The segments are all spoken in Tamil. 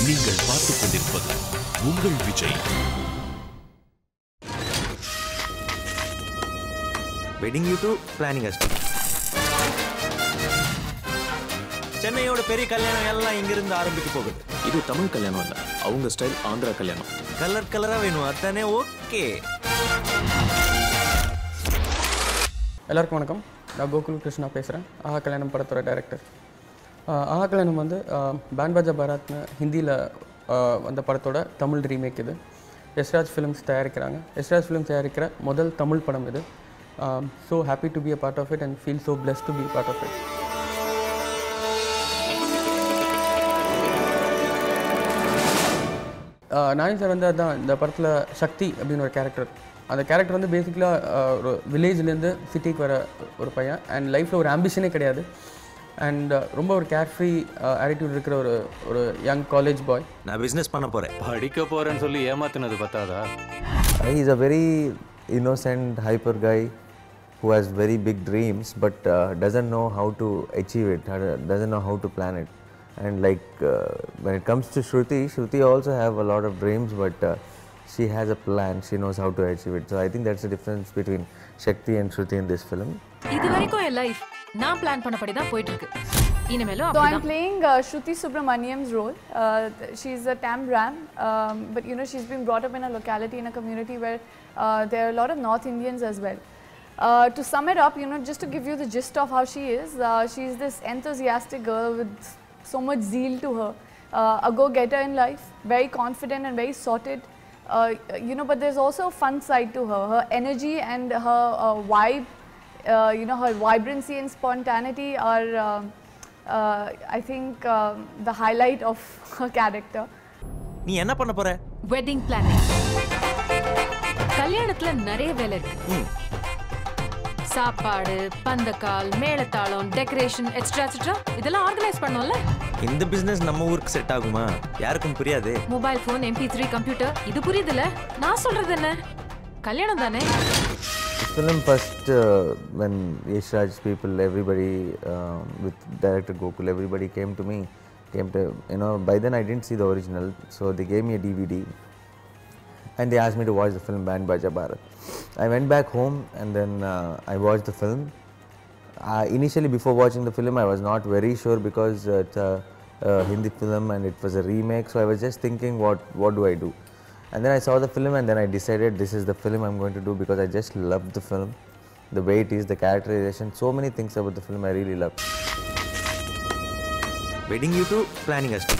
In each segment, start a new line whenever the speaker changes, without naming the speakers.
நீங்கள் பார்த்துக் கொண்டிருப்பது உங்கள் Vijay
wedding you to planning அஸ்ட் சென்னையோட பெரிய கல்யாணம் எல்லாம் இங்கிருந்து ஆரம்பிக்க போகுது
இது தமிழ் கல்யாணம் இல்லை அவங்க ஸ்டைல் ஆந்திரா கல்யாணம்
கலர் கலரா வேணும் அதானே ஓகே
எல்லாருக்கும் வணக்கம் நான் கோகுல் கிருஷ்ணா பேசுகிறேன் ஆஹா கல்யாணம் படத்தோட டைரக்டர் ஆஹா கல்யாணம் வந்து பேன் பாஜா பாராத்னு ஹிந்தியில் வந்த படத்தோட தமிழ் ரீமேக் இது யஷ்ராஜ் ஃபிலிம்ஸ் தயாரிக்கிறாங்க யஷ்ராஜ் ஃபிலிம்ஸ் தயாரிக்கிற முதல் தமிழ் படம் இது so happy to be a part of it and feel so blessed to be part of it Nani sir வந்து அதான் இந்த படத்தில் சக்தி அப்படின்னு ஒரு கேரக்டர் அந்த கேரக்டர் வந்து பேசிக்கலாக ஒரு வில்லேஜ்லேருந்து சிட்டிக்கு வர ஒரு பையன் அண்ட் லைஃப்பில் ஒரு ஆம்பிஷனே கிடையாது அண்ட் ரொம்ப ஒரு கேர் ஃப்ரீ ஆட்டிடியூட் இருக்கிற ஒரு ஒரு யங் காலேஜ் பாய்
நான் பிசினஸ் பண்ண போறேன்
படிக்க போறேன்னு சொல்லி ஏமாத்தினது பத்தாதா
He's a very innocent, hyper guy who has very big dreams but uh, doesn't know how to achieve it, uh, doesn't know how to plan it. And like uh, when it comes to Shruti, Shruti also have a lot of dreams but uh, she has a plan, she knows how to achieve it. So I think that's the difference between Shakti and Shruti in this film.
இது வரைக்கும் என் லைஃப் நான் பிளான் பண்ணபடி தான் போயிட்டு இருக்கு இனிமேலும்
So I'm
அப்படிதான்
playing uh, Shruti Subramaniam's role. Uh, th- she's a Tam Ram, um, but you know she's been brought up in a locality in a community where uh, there are a lot of North Indians as well. Uh, to sum it up, you know, just to give you the gist of how she is, uh, she's this enthusiastic girl with so much zeal to her, uh, a go-getter in life, very confident and very sorted. Uh, you know, but there's also a fun side to her. Her energy and her uh, vibe, uh, you know, her vibrancy and spontaneity are, um uh, I think, um the highlight of her character.
நீ என்ன பண்ண போற
வெட்டிங் பிளானிங் கல்யாணத்துல நிறைய வேலை இருக்கு சாப்பாடு பந்தக்கால் மேளதாளம் டெக்கரேஷன் எக்ஸ்ட்ரா எக்ஸ்ட்ரா இதெல்லாம் ஆர்கனைஸ் பண்ணோம்ல
இந்த பிசினஸ் நம்ம ஊருக்கு செட் ஆகுமா யாருக்கும் புரியாது
mobile phone MP three computer இது புரியுதுல நான் சொல்றது என்ன கல்யாணம் தானே
This film first, uh, when Yash Raj people, everybody um, with director Gokul, everybody came to me, came to, you know, by then I didn't see the original, so they gave me a DVD and they asked me to watch the film Band Baja Bharat. I went back home and then uh, I watched the film. Uh, initially, before watching the film, I was not very sure because uh, it's a, a Hindi film and it was a remake, so I was just thinking, what, what do I do? And then I saw the film and then I decided this is the film I'm going to do because I just loved the film. The way it is, the characterization, so many things about the film I really love.
Wedding you to planning அஸ்ட்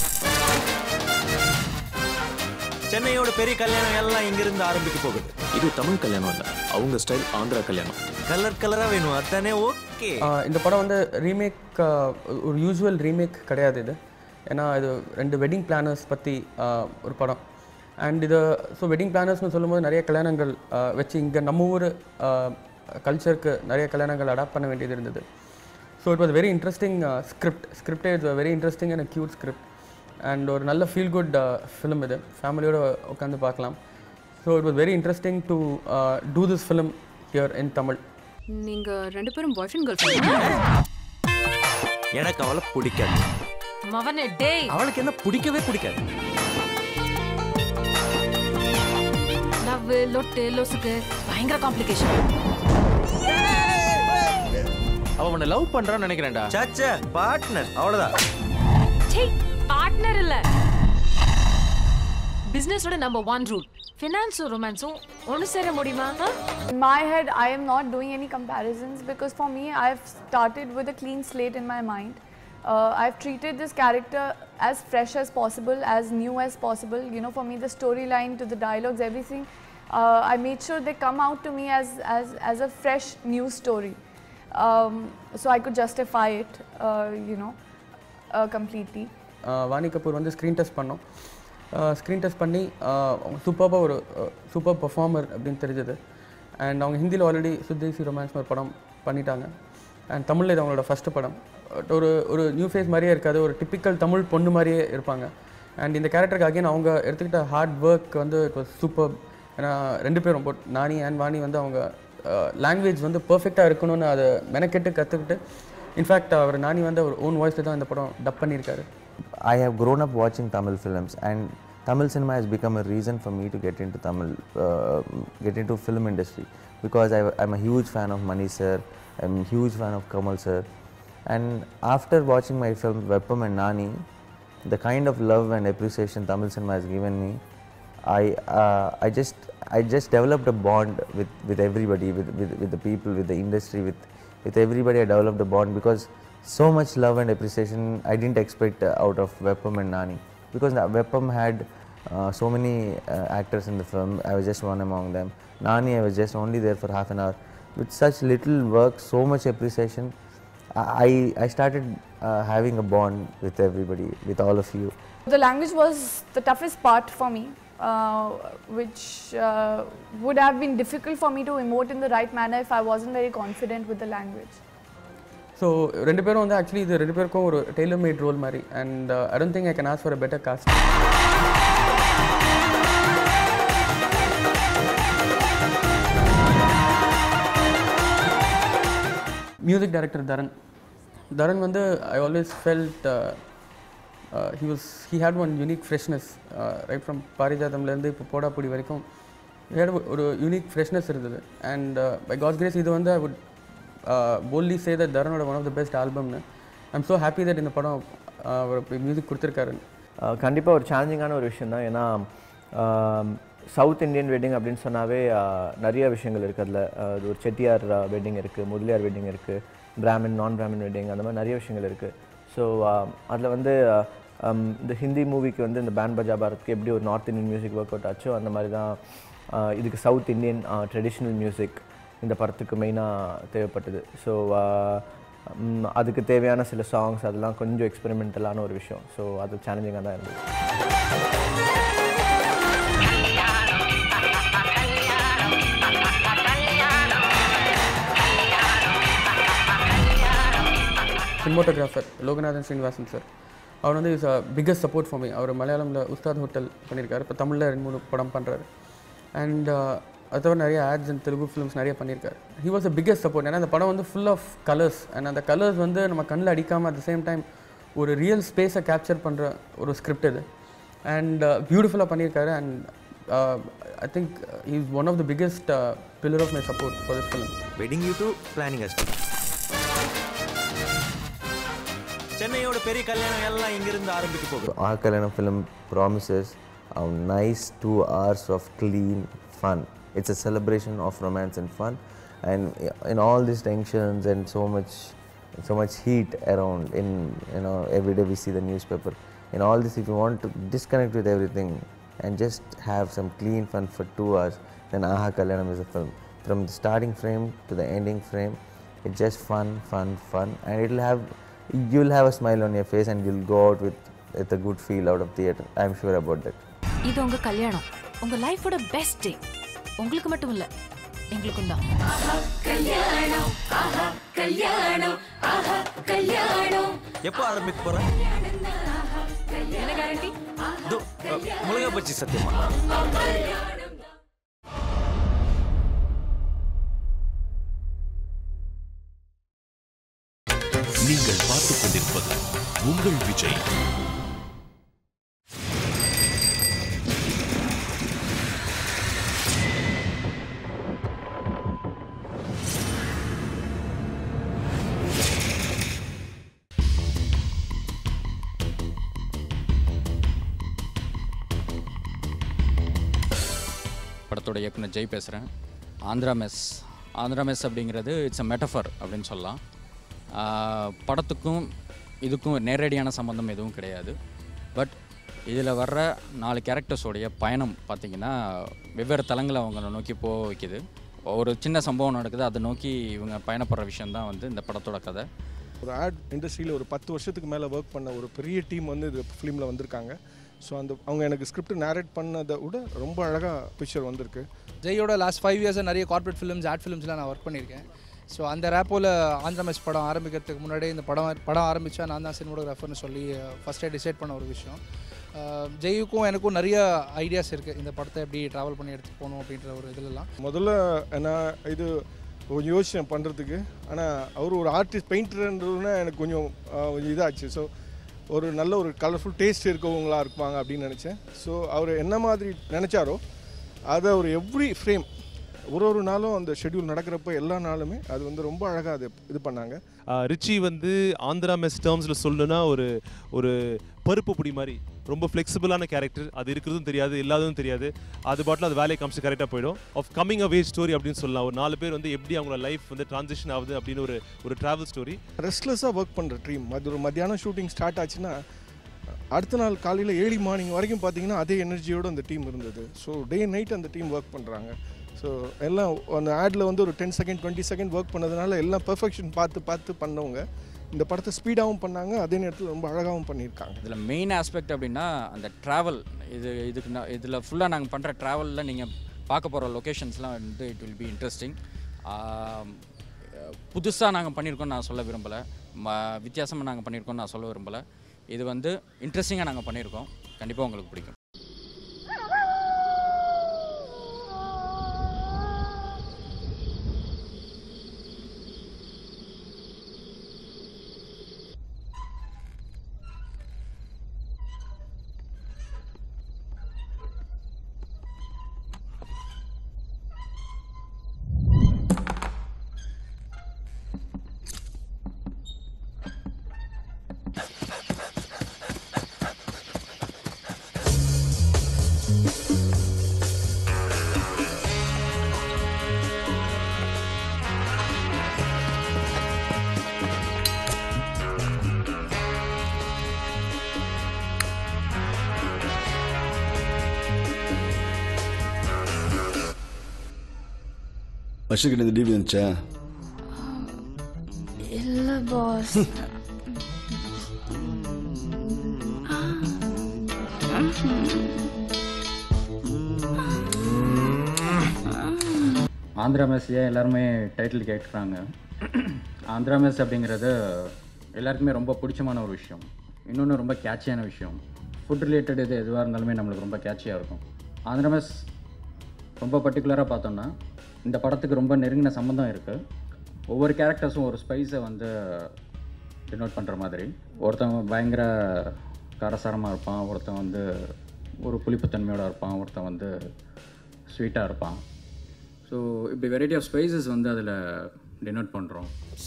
சென்னையோட பெரிய கல்யாணம் எல்லாம் இங்கிருந்து ஆரம்பிக்க போகுது
இது தமிழ் கல்யாணம் இல்லை அவங்க ஸ்டைல் ஆந்திரா கல்யாணம்
கலர் கலரா வேணும் அதானே ஓகே
ஆஹ் இந்த படம் வந்து ரீமேக் ஒரு யூஸ்வல் ரீமேக் கிடையாது இது ஏன்னா இது ரெண்டு வெட்டிங் பிளானர்ஸ் பற்றி ஒரு படம் அண்ட் இது ஸோ வெட்டிங் பிளானர்ஸ்னு சொல்லும்போது நிறைய கல்யாணங்கள் ஆஹ் வச்சு இங்கே நம்ம ஊர் கல்ச்சருக்கு நிறைய கல்யாணங்கள் அடாப்ட் பண்ண வேண்டியது இருந்தது so it was very interesting script ஸ்கிரிப்டே it's very interesting and cute script and ஒரு நல்ல ஃபீல் குட் ஃபிலிம் இது ஃபேமிலியோட உட்காந்து பார்க்கலாம் so it was very interesting to do this film here in Tamil
நீங்க ரெண்டு பேரும் பாய் ஃப்ரெண்ட் கேர்ள் ஃப்ரெண்ட்
எனக்கு அவளை பிடிக்காது
மவனே டேய்
அவளுக்கு என்ன பிடிக்கவே பிடிக்காது
லவ் லொட்டு லொசுக்கு பயங்கர காம்ப்ளிகேஷன்
அவ உன்னை லவ் பண்றான்னு நினைக்கிறேன்டா
சாச்சா பார்ட்னர் அவ்வளவுதான்
சே பார்ட்னர் இல்ல பிசினஸோட நம்பர் ஒன் ரூல் ஃபினான்ஸும் ரொமான்ஸும் ஒன்று சேர முடியுமா ஆ?
In my head, I am not doing any comparisons because for me, I've started with a clean slate in my mind. Uh, I've treated this character as fresh as possible, as new as possible. You know, for me, the storyline to the dialogues, everything. Uh, I made sure they come out to me as, as, as a fresh new story. Um, so I could justify it, uh, you know, uh, completely.
ஆஹ் வாணி கபூர் வந்து ஸ்க்ரீன் டெஸ்ட் பண்ணோம் ஸ்க்ரீன் டெஸ்ட் பண்ணி சூப்பராக ஒரு சூப்பர் பர்ஃபார்மர் அப்படின்னு தெரிஞ்சது அண்ட் அவங்க ஹிந்தியில் ஆல்ரெடி சுத்தேசி ரொமான்ஸ் ஒரு படம் பண்ணிட்டாங்க அண்ட் தமிழில் இது அவங்களோட ஃபஸ்ட்டு படம் But ஒரு ஒரு நியூ ஃபேஸ் மாதிரியே இருக்காது ஒரு டிப்பிக்கல் தமிழ் பொண்ணு மாதிரியே இருப்பாங்க அண்ட் இந்த கேரக்டருக்கு அகைன் அவங்க எடுத்துக்கிட்ட ஹார்ட் ஒர்க் வந்து இட் வாஸ் சூப்பர் ஏன்னா ரெண்டு பேரும் போட் நானி அண்ட் வாணி வந்து அவங்க லாங்குவேஜ் வந்து பர்ஃபெக்டாக இருக்கணும்னு அதை மெனக்கெட்டு கற்றுக்கிட்டு இன்ஃபேக்ட் அவர் நானி வந்து அவர் ஓன் வாய்ஸில் தான் இந்த படம் டப் பண்ணியிருக்காரு
I have grown up watching Tamil films, and Tamil cinema has become a reason for me to get into Tamil, uh, get into film industry, because I, I'm a huge fan of Mani sir, I'm a huge fan of Kamal sir, and after watching my film Veppam and Nani, the kind of love and appreciation Tamil cinema has given me, I, uh, I just I just developed a bond with, with everybody, with, with, with the people, with the industry, with, with everybody. I developed a bond because so much love and appreciation I didn't expect uh, out of Veppam and Nani because the Veppam had uh, so many uh, actors in the film. I was just one among them. Nani, I was just only there for half an hour. With such little work, so much appreciation, I, I started uh, having a bond with everybody, with all of you.
The language was the toughest part for me, uh, which uh, would have been difficult for me to emote in the right manner if I wasn't very confident with the language.
So ரெண்டு பேரும் வந்து ஆக்சுவலி இது ரெண்டு பேருக்கும் ஒரு டெய்லர் மேட் ரோல் மாதிரி and I don't think I can ask for a better cast music director Dharan Dharan வந்து I always felt he was he had one unique freshness right from பாரிஜாதம்லேருந்து இப்போ போடாப்புடி வரைக்கும் ஹேட் ஒரு யூனிக் ஃப்ரெஷ்னஸ் இருந்தது அண்ட் பை காட்ஸ் கிரேஸ் இது வந்து I would boldly say that தரனோட one of the best ஆல்பம்னு I'm so happy that இந்த படம் uh, ஒரு மியூசிக் கொடுத்துருக்காரு
கண்டிப்பாக ஒரு சேலஞ்சிங்கான ஒரு விஷயம் தான் ஏன்னா சவுத் இந்தியன் வெட்டிங் அப்படின்னு சொன்னாவே ஆஹ், நிறைய விஷயங்கள் இருக்குது அதில் அது ஒரு செட்டியார் வெட்டிங் இருக்குது முதலியார் வெட்டிங் இருக்குது பிராமின் நான் பிராமின் வெட்டிங் அந்த மாதிரி நிறைய விஷயங்கள் இருக்குது ஸோ அதில் வந்து ஆஹ், ஹம், இந்த ஹிந்தி மூவிக்கு வந்து இந்த பேண்ட் பஜா பாரத்க்கு எப்படி ஒரு north Indian music work out ஆச்சோ அந்த மாதிரி தான் ஆஹ், இதுக்கு சவுத் இந்தியன் ட்ரெடிஷ்னல் மியூசிக் இந்த படத்துக்கு மெயினாக தேவைப்பட்டது ஸோ அதுக்கு தேவையான சில சாங்ஸ் அதெல்லாம் கொஞ்சம் எக்ஸ்பெரிமெண்டலான ஒரு விஷயம் ஸோ அது சேலஞ்சிங்காக தான் இருந்தது
சினிமோட்டோகிராஃபர் லோகநாதன் ஸ்ரீனிவாசன் சார் அவர் வந்து is biggest support for me அவர் மலையாளமில் உஸ்தாத் ஹோட்டல் பண்ணியிருக்காரு இப்போ தமிழில் ரெண்டு மூணு படம் பண்ணுறாரு அண்ட் அது தவிர நிறைய ஆட்ஸ் அண்ட் தெலுங்கு ஃபிலிம்ஸ் நிறைய பண்ணியிருக்காரு he was a biggest support ஏன்னா அந்த படம் வந்து ஃபுல் ஆஃப் கலர்ஸ் அண்ட் அந்த கலர்ஸ் வந்து நம்ம கண்ணில் அடிக்காமல் அட் த சேம் டைம் ஒரு ரியல் ஸ்பேஸை கேப்சர் பண்ணுற ஒரு ஸ்கிரிப்ட் இது அண்ட் பியூட்டிஃபுல்லாக பண்ணியிருக்காரு and I think is one of the biggest pillar of my support for this film
wedding you to planning அஸ்ட் சென்னையோட பெரிய கல்யாணம் எல்லாம் இங்கிருந்து ஆரம்பிக்க போகுது
Our Kalyanam film promises a nice two hours of clean fun. It's a celebration of romance and fun, and in all these tensions and so much, so much heat around. In you know, every day we see the newspaper. In all this, if you want to disconnect with everything and just have some clean fun for two hours, then Aha Kalyanam is a film. From the starting frame to the ending frame, it's just fun, fun, fun, and it'll have you'll have a smile on your face and you'll go out with, with a good feel out of theatre. I'm sure about that.
இது உங்க கல்யாணம் உங்க லைஃபோட பெஸ்ட் டே உங்களுக்கு மட்டும் இல்ல எங்களுக்கும் தான்
எப்போ ஆரம்பிக்க போறேன்
என்ன கேரண்டி
இதோ, அ, மிளகா பச்சி சத்தியமா
நீங்கள் பார்த்துக் கொண்டிருப்பது உங்கள் விஜய்
படத்தோட இயக்குனர் ஜெய் பேசுகிறேன் ஆந்திரா மெஸ் ஆந்திரா மெஸ் அப்படிங்கிறது இட்ஸ் அ மெட்டஃபர் அப்படின்னு சொல்லலாம் ஆஹ் படத்துக்கும் இதுக்கும் நேரடியான சம்மந்தம் எதுவும் கிடையாது பட் இதில் வர்ற நாலு கேரக்டர்ஸோடைய பயணம் பார்த்திங்கன்னா வெவ்வேறு தளங்களை அவங்கள நோக்கி போக வைக்குது ஒரு சின்ன சம்பவம் நடக்குது அதை நோக்கி இவங்க பயணப்படுற விஷயந்தான் வந்து இந்த படத்தோட கதை
ஒரு ஆட் இண்டஸ்ட்ரியில் ஒரு பத்து வருஷத்துக்கு மேலே ஒர்க் பண்ண ஒரு பெரிய டீம் வந்து இது ஃபிலிமில் வந்திருக்காங்க ஸோ அந்த அவங்க எனக்கு ஸ்கிரிப்ட் நேரேட் பண்ணதை விட ரொம்ப அழகாக பிக்சர் வந்திருக்கு
ஜெயோட லாஸ்ட் ஃபைவ் இயர்ஸாக நிறைய கார்ப்பரேட் ஃபிலிம்ஸ் ஆட் ஃபிலிம்ஸ்லாம் நான் ஒர்க் பண்ணியிருக்கேன் ஸோ அந்த ரேப்போவில் ஆந்திரா மெஸ் படம் ஆரம்பிக்கிறதுக்கு முன்னாடியே இந்த படம் படம் ஆரம்பித்தா நான் தான் சினிமோட்டோகிராஃபர்னு சொல்லி ஃபஸ்ட்டே டிசைட் பண்ண ஒரு விஷயம் அஹ், ஜெயுக்கும் எனக்கும் நிறைய ஐடியாஸ் இருக்குது இந்த படத்தை எப்படி ட்ராவல் பண்ணி எடுத்துகிட்டு போகணும் அப்படின்ற ஒரு இதுலலாம்
முதல்ல நான் இது கொஞ்சம் யோசிச்சேன் பண்ணுறதுக்கு ஆனால் அவர் ஒரு ஆர்டிஸ்ட் பெயிண்டர்ன்றதுனா எனக்கு கொஞ்சம் ஆஹ், கொஞ்சம் இதாச்சு ஸோ ஒரு நல்ல ஒரு கலர்ஃபுல் டேஸ்ட் இருக்கவங்களா இருப்பாங்க அப்படின்னு நினச்சேன் ஸோ அவர் என்ன மாதிரி நினச்சாரோ அதை ஒரு எவ்ரி ஃப்ரேம் ஒரு ஒரு நாளும் அந்த ஷெட்யூல் நடக்கிறப்ப எல்லா நாளுமே அது வந்து ரொம்ப அழகாக அது இது பண்ணாங்க
ஆஹ் ரிச்சி வந்து ஆந்திரா மெஸ் டேர்ம்ஸில் சொல்லணும்னா ஒரு ஒரு பருப்பு பொடி மாதிரி ரொம்ப ஃப்ளெக்சிபிளான கேரக்டர் அது இருக்கிறதும் தெரியாது இல்லாததும் தெரியாது அது பாட்டில் அது வேலையை காமிச்சு கரெக்டாக போயிடும் ஆஃப் கம்மிங் அவே ஸ்டோரி அப்படின்னு சொல்லலாம் ஒரு நாலு பேர் வந்து எப்படி அவங்களோட லைஃப் வந்து ட்ரான்சிஷன் ஆகுது அப்படின்னு ஒரு ஒரு ட்ராவல் ஸ்டோரி
ரெஸ்ட்லெஸ்ஸாக ஒர்க் பண்ணுற ட்ரீம் அது ஒரு மத்தியானம் ஷூட்டிங் ஸ்டார்ட் ஆச்சுன்னா அடுத்த நாள் காலையில் ஏழு மார்னிங் வரைக்கும் பார்த்தீங்கன்னா அதே எனர்ஜியோடு அந்த டீம் இருந்தது ஸோ டே நைட் அந்த டீம் ஒர்க் பண்ணுறாங்க ஸோ எல்லாம் அந்த ஆடில் வந்து ஒரு ten second twenty second work பண்ணதுனால எல்லாம் பெர்ஃபெக்ஷன் பார்த்து பார்த்து பண்ணவங்க இந்த படத்தை ஸ்பீடாகவும் பண்ணாங்க அதே நேரத்தில் ரொம்ப அழகாகவும் பண்ணியிருக்காங்க
இதில் மெயின் ஆஸ்பெக்ட் அப்படின்னா அந்த ட்ராவல் இது இதுக்கு நான் இதில் ஃபுல்லாக நாங்கள் பண்ணுற ட்ராவலில் நீங்கள் பார்க்க போகிற லொக்கேஷன்ஸ்லாம் வந்து இட் வில் பி இன்ட்ரெஸ்டிங் புதுசாக நாங்கள் பண்ணியிருக்கோம்னு நான் சொல்ல விரும்பலை ம வித்தியாசமாக நாங்கள் பண்ணியிருக்கோம்னு நான் சொல்ல விரும்பலை இது வந்து இன்ட்ரெஸ்டிங்காக நாங்கள் பண்ணியிருக்கோம் கண்டிப்பாக உங்களுக்கு பிடிக்கும்
வருஷக்கிட்ட இந்த டிவி வந்துச்சா
இல்லை பாஸ்
ஆந்திரா மெஸ் ஏன் எல்லாருமே டைட்டில் கேட்குறாங்க ஆந்திரா மெஸ் அப்படிங்கிறது எல்லாருக்குமே ரொம்ப பிடிச்சமான ஒரு விஷயம் இன்னொன்று ரொம்ப கேட்சியான விஷயம் ஃபுட் ரிலேட்டட் இது எதுவாக இருந்தாலுமே நம்மளுக்கு ரொம்ப கேட்சியாக இருக்கும் ஆந்திரா மெஸ் ரொம்ப பர்டிகுலராக பார்த்தோம்னா இந்த படத்துக்கு ரொம்ப நெருங்கின சம்மந்தம் இருக்குது ஒவ்வொரு கேரக்டர்ஸும் ஒரு ஸ்பைஸை வந்து டினோட் பண்ணுற மாதிரி ஒருத்தன் பயங்கர காரசாரமாக இருப்பான் ஒருத்தன் வந்து ஒரு புளிப்புத்தன்மையோடு இருப்பான் ஒருத்தன் வந்து ஸ்வீட்டாக இருப்பான் ஸோ இப்படி வெரைட்டி ஆஃப் ஸ்பைசஸ் வந்து அதில் டினோட் பண்ணுறோம்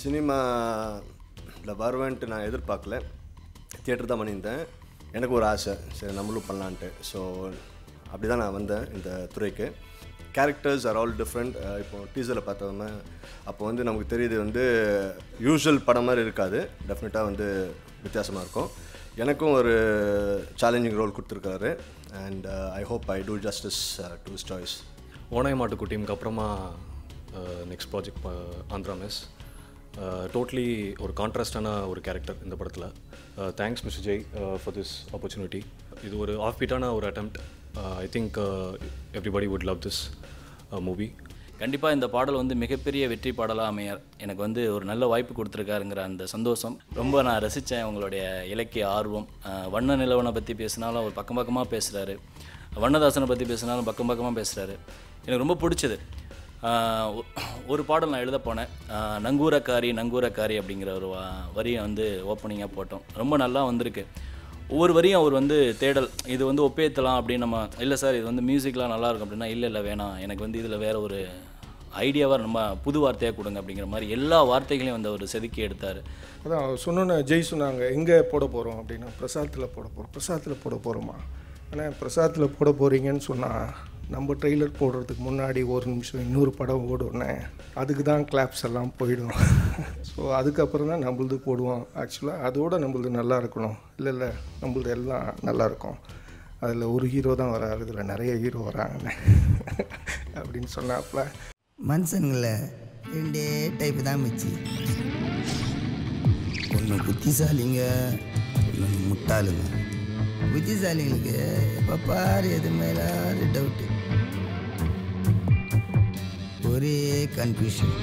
சினிமாவில் வருவேன்ட்டு நான் எதிர்பார்க்கல தியேட்டர் தான் பண்ணியிருந்தேன் எனக்கு ஒரு ஆசை சரி நம்மளும் பண்ணலான்ட்டு ஸோ அப்படி தான் நான் வந்தேன் இந்த துறைக்கு கேரக்டர்ஸ் ஆர் ஆல் டிஃப்ரெண்ட் இப்போ டீசரில் பார்த்தோம்னா அப்போ வந்து நமக்கு தெரியுது வந்து யூஷுவல் படம் மாதிரி இருக்காது டெஃபினட்டாக வந்து வித்தியாசமாக இருக்கும் எனக்கும் ஒரு சேலஞ்சிங் ரோல் கொடுத்துருக்காரு and I hope I do justice to சாய்ஸ்
ஓனாய் மாட்டுக்கு டீமுக்கு அப்புறமா next project Andhra mess totally ஒரு கான்ட்ராஸ்டான ஒரு கேரக்டர் இந்த படத்தில் thanks mister Jai for this opportunity இது ஒரு ஆஃப் பீட்டான ஒரு attempt I think everybody would love this movie
கண்டிப்பாக இந்த பாடல் வந்து மிகப்பெரிய வெற்றி பாடலாக அமைய எனக்கு வந்து ஒரு நல்ல வாய்ப்பு கொடுத்துருக்காருங்கிற அந்த சந்தோஷம் ரொம்ப நான் ரசித்தேன் உங்களுடைய இலக்கிய ஆர்வம் அஹ், வண்ண நிலவனை பற்றி பேசினாலும் அவர் பக்கம் பக்கமாக பேசுகிறாரு வண்ணதாசனை பற்றி பேசினாலும் பக்கம் பக்கமாக பேசுகிறாரு எனக்கு ரொம்ப பிடிச்சது ஆஹ் ஒ- ஒரு பாடல் நான் எழுத போனேன் ஆஹ் நங்கூரக்காரி நங்கூரக்காரி அப்படிங்கிற ஒரு வா- வரியை வந்து ஓப்பனிங்காக போட்டோம் ரொம்ப நல்லா வந்திருக்கு ஒவ்வொரு வரியும் அவர் வந்து தேடல் இது வந்து ஒப்பேத்தலாம் அப்படின்னு நம்ம இல்லை சார் இது வந்து மியூசிக்லாம் நல்லா இருக்கும் அப்படின்னா இல்லை இல்லை வேணாம் எனக்கு வந்து இதில் வேற ஒரு ஐடியாவாக நம்ம புது வார்த்தையாக கொடுங்க அப்படிங்கிற மாதிரி எல்லா வார்த்தைகளையும் வந்து அவர் செதுக்கி எடுத்தார்
அதான் சொன்னோன்னே ஜெய் சொன்னாங்க எங்கே போட போகிறோம் அப்படின்னா பிரசாத்தில் போட போகிறோம் பிரசாத்தில் போட போகிறோமா ஆனால் பிரசாத்தில் போட போகிறீங்கன்னு சொன்னால் நம்ம ட்ரெய்லர் போடுறதுக்கு முன்னாடி ஒரு நிமிஷம் இன்னொரு படம் ஓடுனே அதுக்கு தான் கிளாப்ஸ் எல்லாம் போயிடும் ஸோ அதுக்கப்புறம் தான் நம்மளது போடுவோம் ஆக்சுவலாக அதோட நம்மளது நல்லா இருக்கணும் இல்லை இல்லை நம்மளது எல்லாம் நல்லா இருக்கும் அதில் ஒரு ஹீரோ தான் வராரு இதில் நிறைய ஹீரோ வராங்கண்ணே அப்படின்னு சொன்னாப்புல
மனுஷனுங்கள ரெண்டே டைப்பு தான் மிச்சி ஒன்று புத்திசாலிங்க இன்னொன்று முட்டாளுங்க புத்திசாலிங்களுக்கு எப்போ பாரு எது மேலாரு டவுட்டு ஒரே கன்ஃபியூஷன்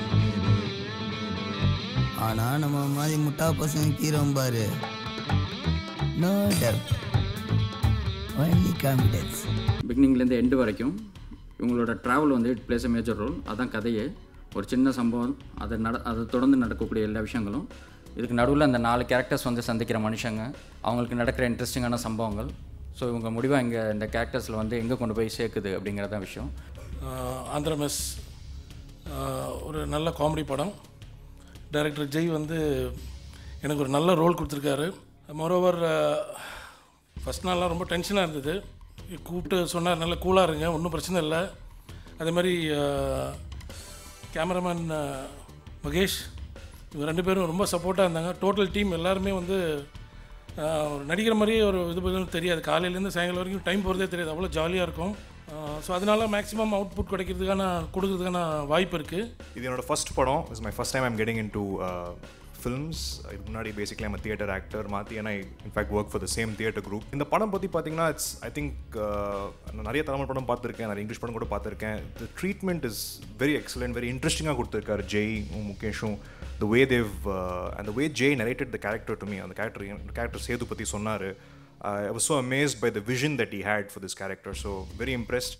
ஆனால் நம்ம மாதிரி முட்டா பசங்க கீரோம் பாரு நோ டவுட் ஒன்லி கான்ஃபிடென்ஸ்
பிகினிங்லேருந்து எண்டு வரைக்கும் இவங்களோட ட்ராவல் வந்து it plays a major role அதான் கதையே ஒரு சின்ன சம்பவம் அதை நட அதை தொடர்ந்து நடக்கக்கூடிய எல்லா விஷயங்களும் இதுக்கு நடுவில் அந்த நாலு கேரக்டர்ஸ் வந்து சந்திக்கிற மனுஷங்க அவங்களுக்கு நடக்கிற இன்ட்ரெஸ்டிங்கான சம்பவங்கள் ஸோ இவங்க முடிவாக இங்கே இந்த கேரக்டர்ஸில் வந்து எங்கே கொண்டு போய் சேர்க்குது அப்படிங்கிறதான் விஷயம்
ஆந்திரா மெஸ் ஒரு நல்ல காமெடி படம் டைரக்டர் ஜெய் வந்து எனக்கு ஒரு நல்ல ரோல் கொடுத்துருக்காரு மோரோவர் ஃபஸ்ட் நாள்லாம் ரொம்ப டென்ஷனாக இருந்தது கூப்பிட்டு சொன்னார் நல்ல கூலாக இருங்க ஒன்றும் பிரச்சனை இல்லை அதே மாதிரி கேமராமேன் மகேஷ் இவங்க ரெண்டு பேரும் ரொம்ப சப்போர்ட்டாக இருந்தாங்க டோட்டல் டீம் எல்லாருமே வந்து ஆஹ், ஒரு நடிக்கிற மாதிரியே ஒரு இது பதிலும் தெரியாது காலையிலேருந்து சாயங்காலம் வரைக்கும் டைம் போகிறதே தெரியாது அவ்வளோ ஜாலியாக இருக்கும் ஸோ அதனால மேக்ஸிமம் அவுட்புட் கிடைக்கிறதுக்கான கொடுக்கறதுக்கான வாய்ப்பு இருக்குது
இது என்னோட ஃபர்ஸ்ட் படம் is my first time I'm getting in to films இதுக்கு முன்னாடி பேசிக்கலி நம்ம தியேட்டர் ஆக்டர் மாற்றி ஏன்னா in fact work for the same theatre group இந்த படம் பற்றி பார்த்தீங்கன்னா இட்ஸ் ஐ திங்க் நான் நிறைய தமிழ் படம் பார்த்துருக்கேன் நிறைய இங்கிலீஷ் படம் கூட பார்த்துருக்கேன் the treatment is very excellent very இன்ட்ரெஸ்டிங்காக கொடுத்துருக்காரு ஜெய் முகேஷும் த வே தேவ் அந்த way Jai narrated the character to me அந்த கேரக்டர் கேரக்டர் சேது பற்றி சொன்னார் I was so amazed by the vision that he had for this character so very impressed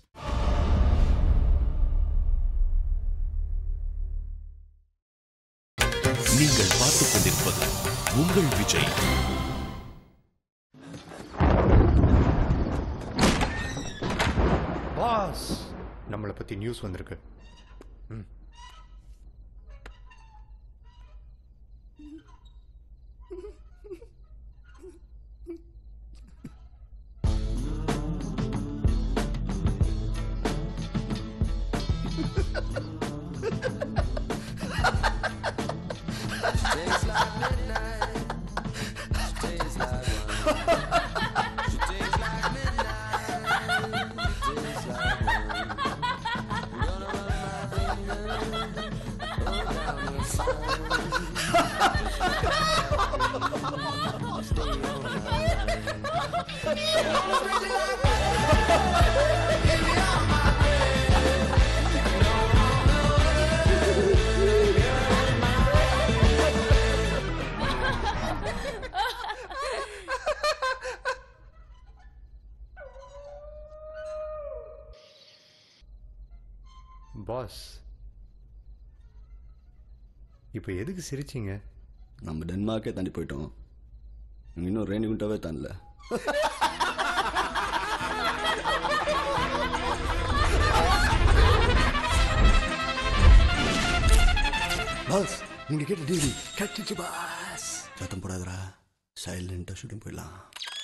நீங்கள் பார்த்துக் கொண்டிருப்பது உங்கள் விஜய்
பாஸ் நம்மளை பற்றி நியூஸ் வந்திருக்கு ம் பாஸ் இப்போ எதுக்கு சிரிச்சீங்க
நம்ம டென்மார்க்கே தாண்டி போயிட்டோம் இன்னும் ரேணிகுண்டாவே தாண்டல பாஸ் நீங்க கேட்ட டிகிரி கட்டிச்சு பாஸ் சத்தம் போடாதடா சைலண்டாக ஷூட்டிங் போயிடலாம்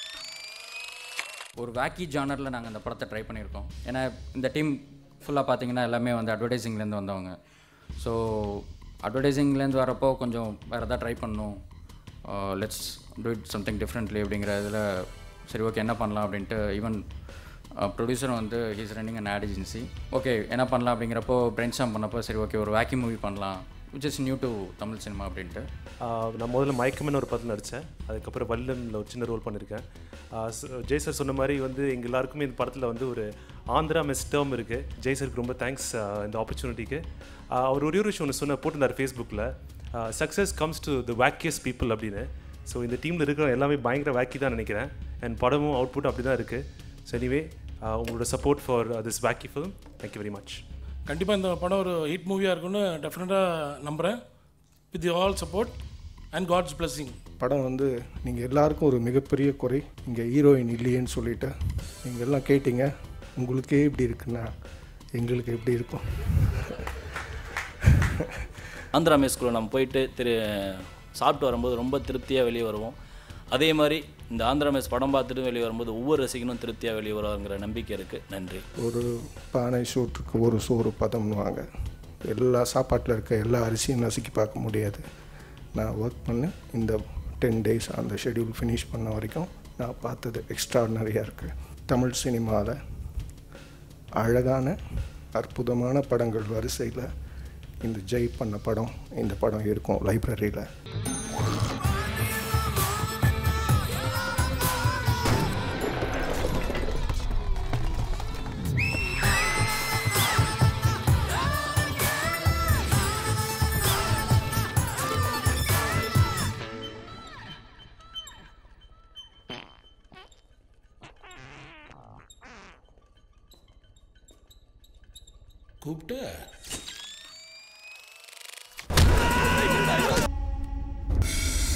ஒரு வேக்கி ஜானரில் நாங்கள் இந்த படத்தை ட்ரை பண்ணியிருக்கோம் ஏன்னா இந்த டீம் ஃபுல்லாக பார்த்தீங்கன்னா எல்லாமே வந்து அட்வர்டைஸிங்லேருந்து வந்தவங்க ஸோ அட்வர்டைஸிங்லேருந்து வரப்போ கொஞ்சம் வேறு எதாவது ட்ரை பண்ணணும் let's do it something differently அப்படிங்கிற இதில் சரி ஓகே என்ன பண்ணலாம் அப்படின்ட்டு ஈவன் ப்ரொடியூசர் வந்து he's running an ad agency okay என்ன பண்ணலாம் அப்படிங்கிறப்போ பிரெயின் ஸ்டாம் பண்ணப்போ சரி ஓகே ஒரு வேக்கி மூவி பண்ணலாம் which is new to Tamil cinema அப்படின்ட்டு
ஆஹ் நான் முதல்ல மயக்கம்னு ஒரு படத்தில் நடித்தேன் அதுக்கப்புறம் வல்லமில் ஒரு சின்ன ரோல் பண்ணியிருக்கேன் ஆஹ் ச- ஜெய் சார் சொன்ன மாதிரி வந்து எங்கள் எல்லாருக்குமே இந்த படத்தில் வந்து ஒரு ஆந்திரா மெஸ் டேர்ம் இருக்குது ஜெய் சாருக்கு ரொம்ப தேங்க்ஸ் இந்த ஆப்பர்ச்சுனிட்டிக்கு அவர் ஒரே ஒரு விஷயம் ஒன்று சொன்ன போட்டிருந்தார் ஃபேஸ்புக்கில் success comes to the wackiest people அப்படின்னு ஸோ இந்த டீமில் இருக்கிற எல்லாமே பயங்கர வேக்கி தான் நினைக்கிறேன் அண்ட் படமும் அவுட்புட் அப்படி தான் இருக்குது ஸோ எனிவே உங்களோட support for this wacky film thank you very much
கண்டிப்பாக இந்த படம் ஒரு ஹிட் மூவியாக இருக்கும்னு டெஃபினட்டாக நம்புகிறேன் with all support and God's blessing
படம் வந்து நீங்கள் எல்லாருக்கும் ஒரு மிகப்பெரிய குறை இங்கே ஹீரோயின் இல்லையேன்னு சொல்லிட்டு நீங்கள் எல்லாம் கேட்டீங்க உங்களுக்கே இப்படி இருக்குன்னா எங்களுக்கு எப்படி இருக்கும்
ஆந்திரா மெஸ்குள்ள நம்ம போயிட்டு திரு சாப்பிட்டு வரும்போது ரொம்ப திருப்தியாக வெளியே வருவோம் அதே மாதிரி இந்த ஆந்திரா மெஸ் படம் பார்த்துட்டு வெளியே வரும்போது ஒவ்வொரு ரசிகனும் திருப்தியாக வெளியே வருவாங்கிற நம்பிக்கை இருக்குது நன்றி
ஒரு பானை சோற்றுக்கு ஒரு சோறு பதம்னுவாங்க எல்லா சாப்பாட்டில் இருக்க எல்லா அரிசியும் நசுக்கி பார்க்க முடியாது நான் ஒர்க் பண்ண இந்த டென் டேஸ் அந்த ஷெட்யூல் ஃபினிஷ் பண்ண வரைக்கும் நான் பார்த்தது எக்ஸ்ட்ராடினரியாக இருக்குது தமிழ் சினிமாவில் அழகான அற்புதமான படங்கள் வரிசையில் இந்த ஜெய் பண்ண படம் இந்த படம் இருக்கும் லைப்ரரியில்
கூப்பிட்டு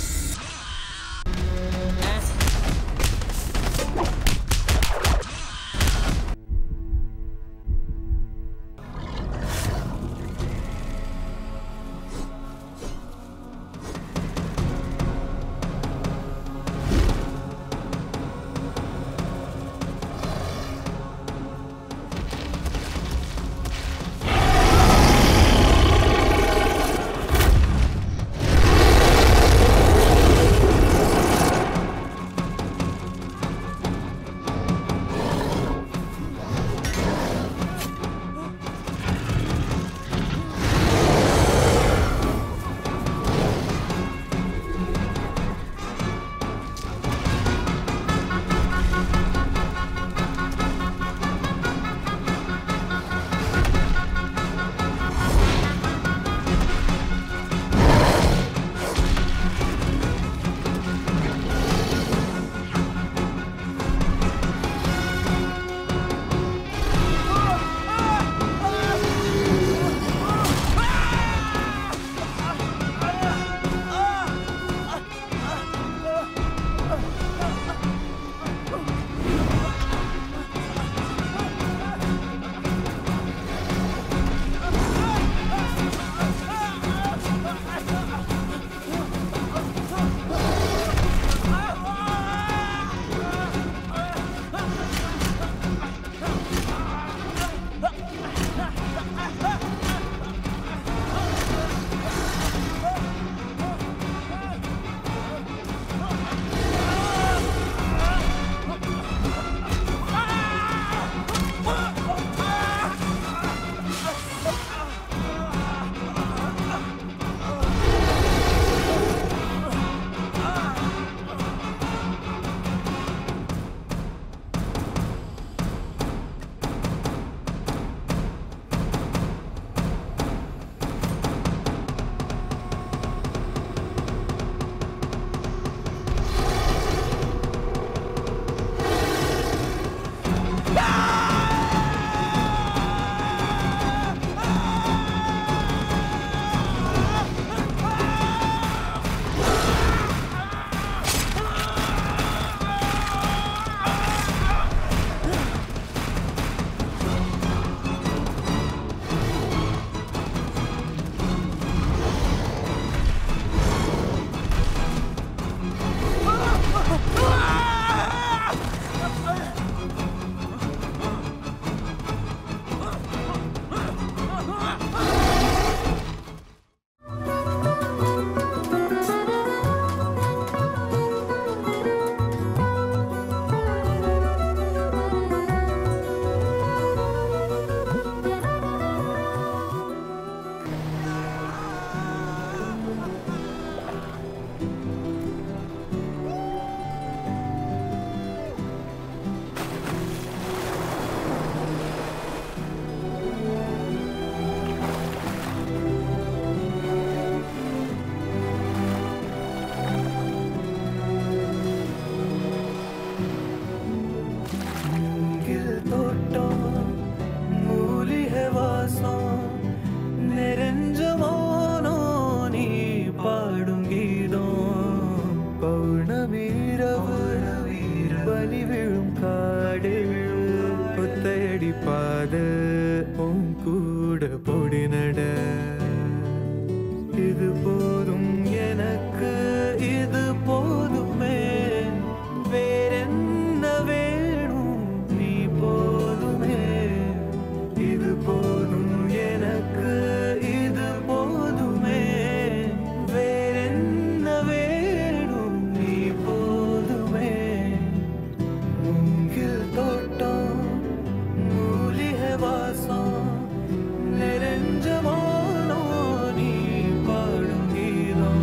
மூங்கில் தோட்டம் மூலிகை வாசம் நிறைஞ்ச மௌனோ நீ பாடும் கீதம் பௌர்ணமீரவு பலி விழும் காடு ஒத்தையடி பாத உன் கூட பொடி நட இது போதும் எனக்கு இது போதுமே வேறென்ன வேணும் நீ போதுமே இது போதும் எனக்கு இது போதுமே வேறென்ன வேணும் நீ போதுமே மூங்கில் தோட்டம் மூலிகை வாசம் நிறைஞ்ச மௌனம் நீ பாடும் கீதம்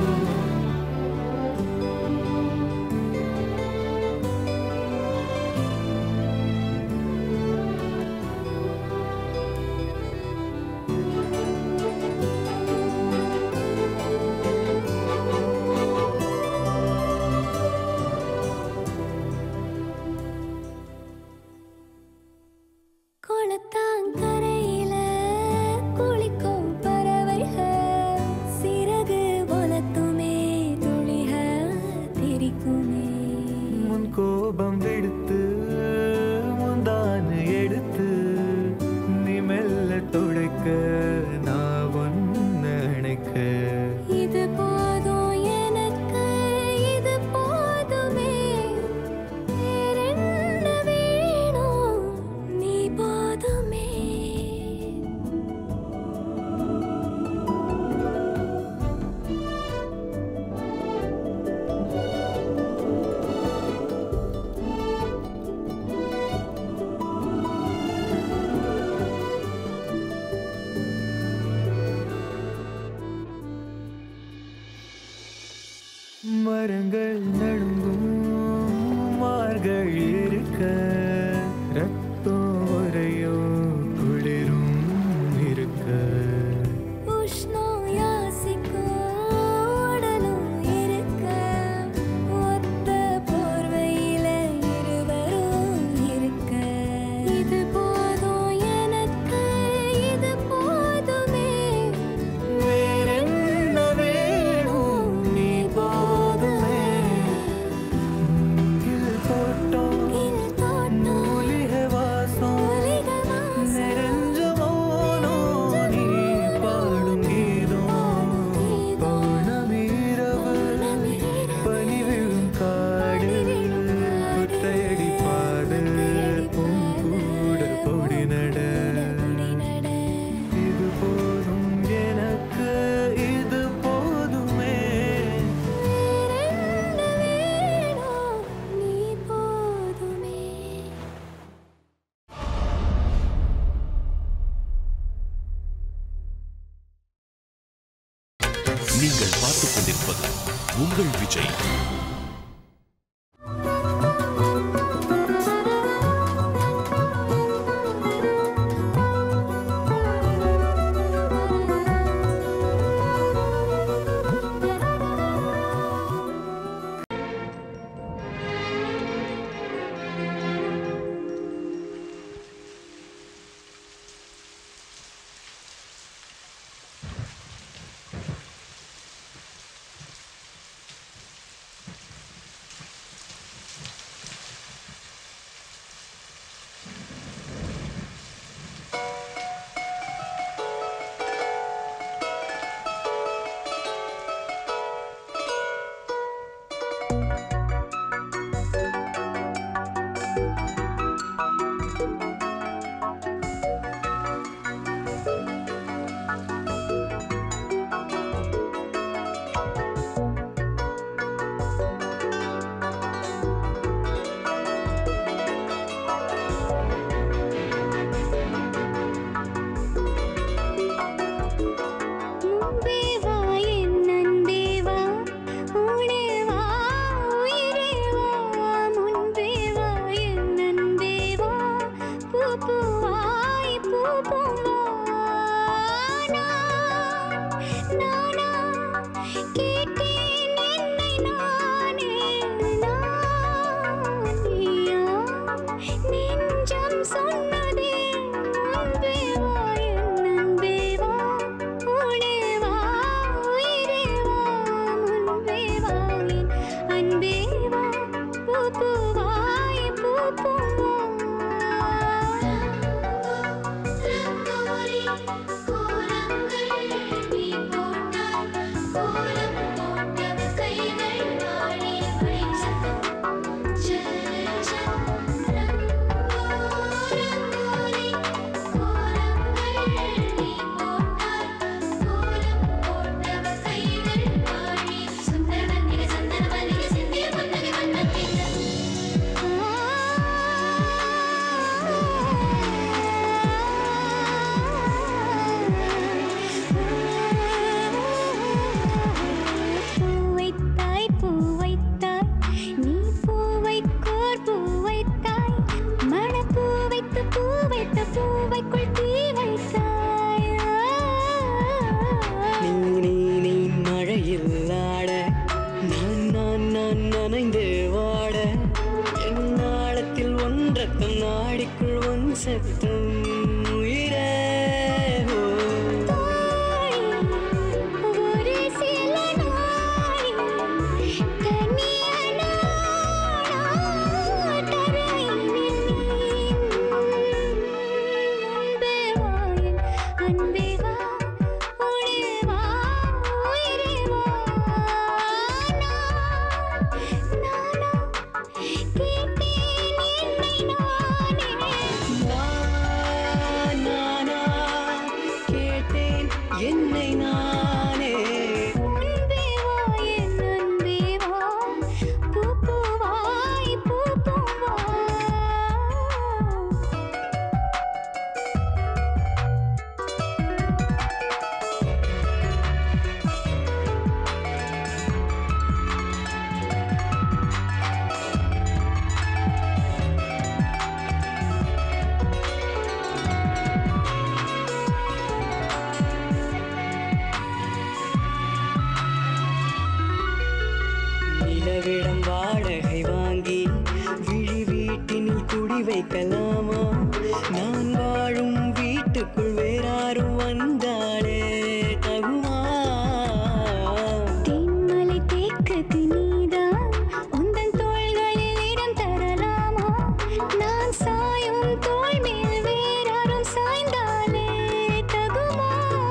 குளத்தாங்கரையில குளிக்கும் பறவைகள் சிறகு வளர்த்துமே துளிக தெரிக்குமே
முன் கோபம் விடுத்து முந்தான எடுத்து நீ மெல்ல துடைக்க நான் ஒன்னு அணைக்க
இது போதும் எனக்கு இது போதுமே வேறென்ன வேணும் நீ போதுமே
மரங்கள் நடுங்கும் மார்கள் இருக்க ரத்தம் வரையும் குளிரும் இருக்க
உஷ்ணம் யாசிக்கும் உடலும் இருக்க ஒத்த போர்வையில இருவரும் இருக்க இது போதும் எனக்கு இது போதுமே
வேறென்ன வேணும் நீ போதுமே மூங்கில் தோட்டம் மூலிகை வாசம் நிறைஞ்ச மௌனம் நீ பாடும் கீதம் பௌர்ணமீரவு பனி விழும் காடு ஒத்தையடி பாத உன் கூட பொடி நட இது போதும் எனக்கு இது போதுமே
நீ போதுமே
நீங்கள் பார்த்துக் கொண்டிருப்பது உங்கள் விஜய்
சொன்னதே அன்பே வா என் அன்பே வா உனே வா உயிரே வா முன்பே வா என் அன்பே வா பூ பூவாய் பூ பூவா ரங்கோலி கோலங்கள் நீ போட்டாய் கோலம் போட்டவ கைகள் வாழி வழி சத்தம் ஜல் ஜல் ரங்கோலி கோலங்கள் நீ போட்டாய் கோலம் போட்டவ கைகள் வாழி சுந்தர மல்லிகை சந்தன மல்லிகை சிந்திய புன்னகை வண்ணத்தின் பூவைத்தாய் பூவைத்தாய் நீ பூவைக்கோர் பூவைத்தாய் மணப்பூ வைத்து பூ வைத்த பூவைக்குள் தீ வைத்தாய்
நீ நீ நீ மழையில் ஆட நான் நான் நான் நனைந்து வாட என் நாளத்தில் ஒன்றத்தம் நாடிக்குள் ஒன் சத்தம் உயிரே ஓ.
ஒரு சில நாள் தனியான தரையினில் அன்பே வா என் அன்பே வா உனே வா உயிரே வா நானா கேட்டேன் என்னை நானே
நான் நானா கேட்டேன் என்னை நானே
அன்பே வா என் அன்பே வா பூ பூவாய் பூ பூவா
நிலவிடம் வாடகை வாங்கி விழி வீட்டினில் குடி வைக்கலாமா நான் வாழும் வீட்டுக்குள் வேறாரும் வந்தாலே தகுமா
தென்மலை தேக்கத்து நீதான் உந்தன் தோள்களில் இடம் தரலாமா நான் சாயும் தோள் மேல் வேறாரும் சாய்ந்தாலே தகுமா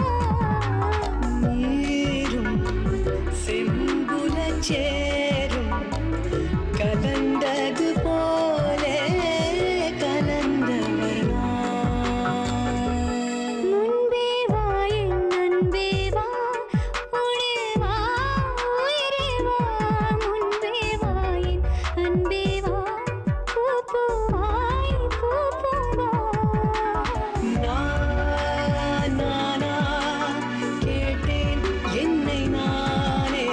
நீரும் செம்புல சேரும் கலந்தது போலே கலந்தவர் நான்.
முன்பே வா என் அன்பே வா உனே வா உயிரே வா முன்பே வா என் அன்பே வா பூ பூவாய் பூ பூவா
நான் நானா கேட்டேன் என்னை நானே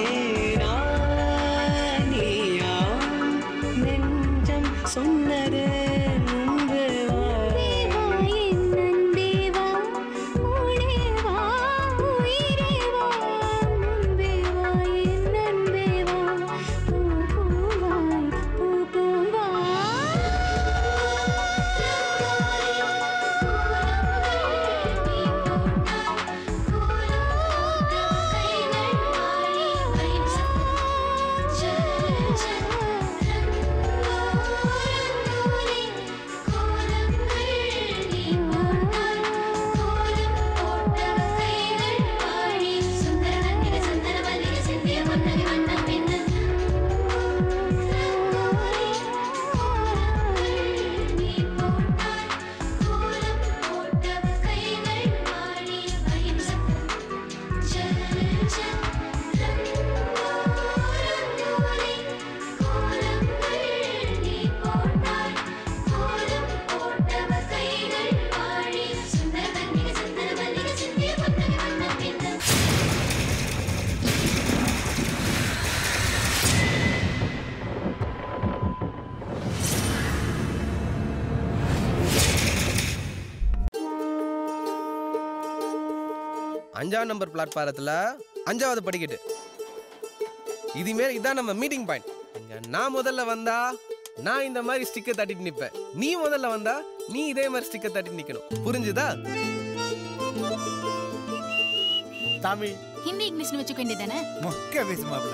நான் நீயா நெஞ்சம் சொன்னது முன்பு வா
வா என் அன்பே வா உனே வா உயிரே வா முன்பே வா என் அன்பே வா பூ பூவாய் பூ பூவா
அஞ்சாம் நம்பர் பிளாட்பாரத்தில் அஞ்சாவது படிக்கட்டு இதுமாரி இதான் நம்ம மீட்டிங் பாயிண்ட் இங்க நான் முதல்ல வந்தா நான் இந்த மாதிரி ஸ்டிக்கர் தட்டிட்டு நிப்பேன் நீ முதல்ல வந்தா நீ இதே மாதிரி ஸ்டிக்கர் தட்டிட்டு நிக்கணும் புரிஞ்சுதா
தமிழ்
ஹிந்தி இங்கிலீஷ்னு வச்சுக்க வேண்டியதானே
மொக்க பேசுமாப்ல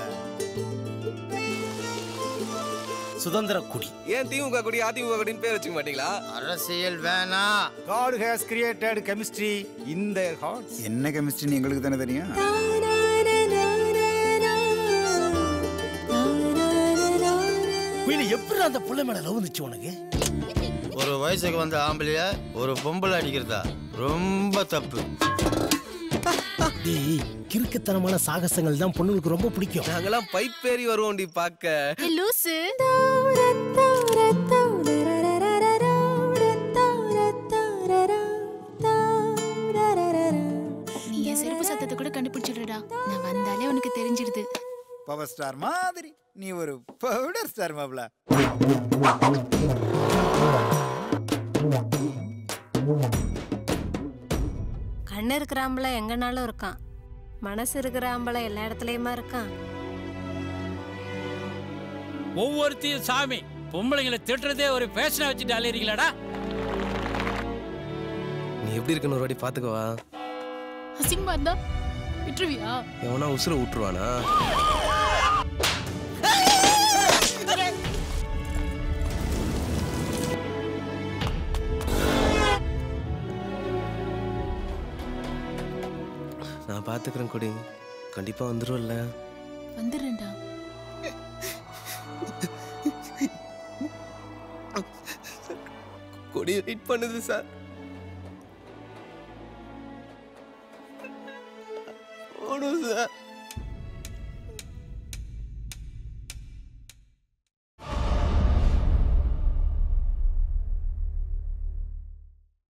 சுதந்திர குடி
ஏன் திமுக கொடி அதிமுக கொடின்னு பேர் வச்சுக்க மாட்டீங்களா
அரசியல் வேணா காட் ஹேஸ் கிரியேட்டட் கெமிஸ்ட்ரி இந்த ஹார்ட்ஸ் என்ன கெமிஸ்ட்ரி எங்களுக்கு தானே தெரியும்
குயிலி எப்படி அந்த புள்ள மேல லவ் வந்துச்சு உனக்கு
ஒரு வயசுக்கு வந்த ஆம்பளைய ஒரு பொம்பளை அடிக்கிறதா ரொம்ப தப்பு
டேய் கிறுக்குத்தனமான சாகசங்கள் தான் பொண்ணுங்களுக்கு ரொம்ப பிடிக்கும்
நாங்கெல்லாம் பைப் ஏறி வருவோம்டி பார்க்க
லூசு நீ என் செருப்பு சத்தத்தை கூட கண்டுபிடிச்சிடுறா நான் வந்தாலே உனக்கு தெரிஞ்சிடுது
பவர் ஸ்டார் மாதிரி நீ ஒரு பவுடர் ஸ்டார் மாப்ள
கண்ணு இருக்கிற ஆம்பளை எங்கனாலும் இருக்கான் மனசு இருக்கிற ஆம்பளை எல்லா இடத்துலயுமா இருக்கான்
ஒவ்வொருத்தையும் சாமி பொம்பளைங்களை திட்டுறதே ஒரு பேஷனை வச்சுட்டு அலையிறீங்களாடா
நீ எப்படி இருக்குன்னு ஒரு வாட்டி பாத்துக்கவா
அசிங்கமா இருந்தா விட்டுருவியா
எவனா உசுர விட்டுருவானா நான் பாத்துக்கிறேன் கொடி கண்டிப்பா வந்துரும்ல
வந்துடுறேன்டா
கொடி வெயிட் பண்ணுது சார் ஓடும் சார்